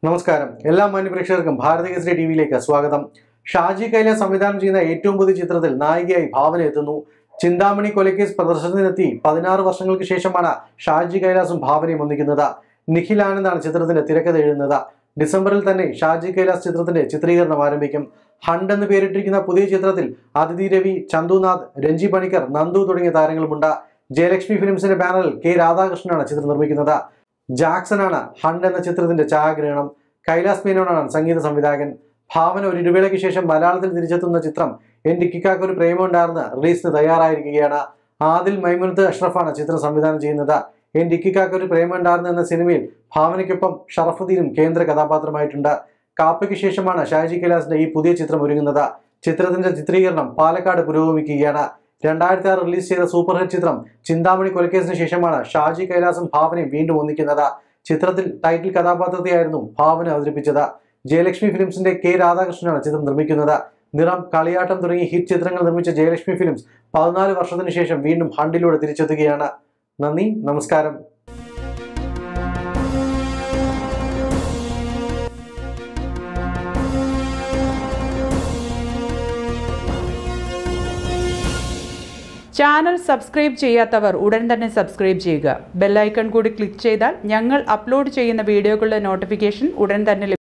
നമസ്കാരം എല്ലാ മാന്യപ്രേക്ഷകർക്കും ഭാരതീയ ശ്രീ ടി വിയിലേക്ക് സ്വാഗതം ഷാജി കൈലാസ് സംവിധാനം ചെയ്യുന്ന ഏറ്റവും പുതിയ ചിത്രത്തിൽ നായികയായി ഭാവന എത്തുന്നു ചിന്താമണി കൊലക്കേസ് പ്രദർശനത്തിനെത്തി പതിനാറ് വർഷങ്ങൾക്ക് ശേഷമാണ് ഷാജി കൈലാസും ഭാവനയും ഒന്നിക്കുന്നത് നിഖിൽ ആനന്ദാണ് ചിത്രത്തിന്റെ തിരക്കഥ എഴുതുന്നത് ഡിസംബറിൽ തന്നെ ഷാജി കൈലാസ് ചിത്രത്തിന്റെ ചിത്രീകരണം ആരംഭിക്കും ഹണ്ട് എന്ന് പേരിട്ടിരിക്കുന്ന പുതിയ ചിത്രത്തിൽ അതിഥി രവി ചന്തുനാഥ് രഞ്ജി പണിക്കർ നന്ദു തുടങ്ങിയ താരങ്ങളുമുണ്ട് ജയലക്ഷ്മി ഫിലിംസിന്റെ ബാനറിൽ കെ രാധാകൃഷ്ണനാണ് ചിത്രം നിർമ്മിക്കുന്നത് ജാക്സനാണ് ഹണ്ട് എന്ന ചിത്രത്തിന്റെ ഛായാഗ്രഹണം കൈലാസ് മേനോനാണ് സംഗീത സംവിധായകൻ ഭാവന ഒരു ഇടവേളയ്ക്ക് ശേഷം മലയാളത്തിൽ തിരിച്ചെത്തുന്ന ചിത്രം എന്റെ ഇക്കിക്കാക്ക് ഒരു പ്രേമമുണ്ടായിരുന്ന് റിലീസിന് തയ്യാറായിരിക്കുകയാണ് ആദിൽ മൈമുനത്ത് അഷ്റഫാണ് ചിത്രം സംവിധാനം ചെയ്യുന്നത് എന്റെ ഇക്കിക്കാക്ക് ഒരു പ്രേമമുണ്ടായിരുന്ന എന്ന സിനിമയിൽ ഭാവനയ്ക്കൊപ്പം ഷറഫുദ്ദീനും കേന്ദ്ര കഥാപാത്രമായിട്ടുണ്ട് കാപ്പയ്ക്ക് ശേഷമാണ് ഷാജി കൈലാസിന്റെ ഈ പുതിയ ചിത്രം ഒരുങ്ങുന്നത് ചിത്രത്തിന്റെ ചിത്രീകരണം പാലക്കാട് പുരോഗമിക്കുകയാണ് രണ്ടായിരത്തി ആറ് റിലീസ് ചെയ്ത സൂപ്പർ ഹിറ്റ് ചിത്രം ചിന്താമണി കൊലക്കേസിന് ശേഷമാണ് ഷാജി കൈലാസും ഭാവനയും വീണ്ടും ഒന്നിക്കുന്നത് ചിത്രത്തിൽ ടൈറ്റിൽ കഥാപാത്രത്തെയായിരുന്നു ഭാവന അവതരിപ്പിച്ചത് ജയലക്ഷ്മി ഫിലിംസിന്റെ കെ രാധാകൃഷ്ണനാണ് ചിത്രം നിർമ്മിക്കുന്നത് നിറം കളിയാട്ടം തുടങ്ങി ഹിറ്റ് ചിത്രങ്ങൾ നിർമ്മിച്ച ജയലക്ഷ്മി ഫിലിംസ് പതിനാല് വർഷത്തിന് ശേഷം വീണ്ടും ഹണ്ടിലൂടെ തിരിച്ചെത്തുകയാണ് നന്ദി നമസ്കാരം ചാനൽ സബ്സ്ക്രൈബ് ചെയ്യാത്തവർ ഉടൻ തന്നെ സബ്സ്ക്രൈബ് ചെയ്യുക ബെല്ലൈക്കൺ കൂടി ക്ലിക്ക് ചെയ്താൽ ഞങ്ങൾ അപ്ലോഡ് ചെയ്യുന്ന വീഡിയോകളുടെ നോട്ടിഫിക്കേഷൻ ഉടൻ തന്നെ ലഭിക്കും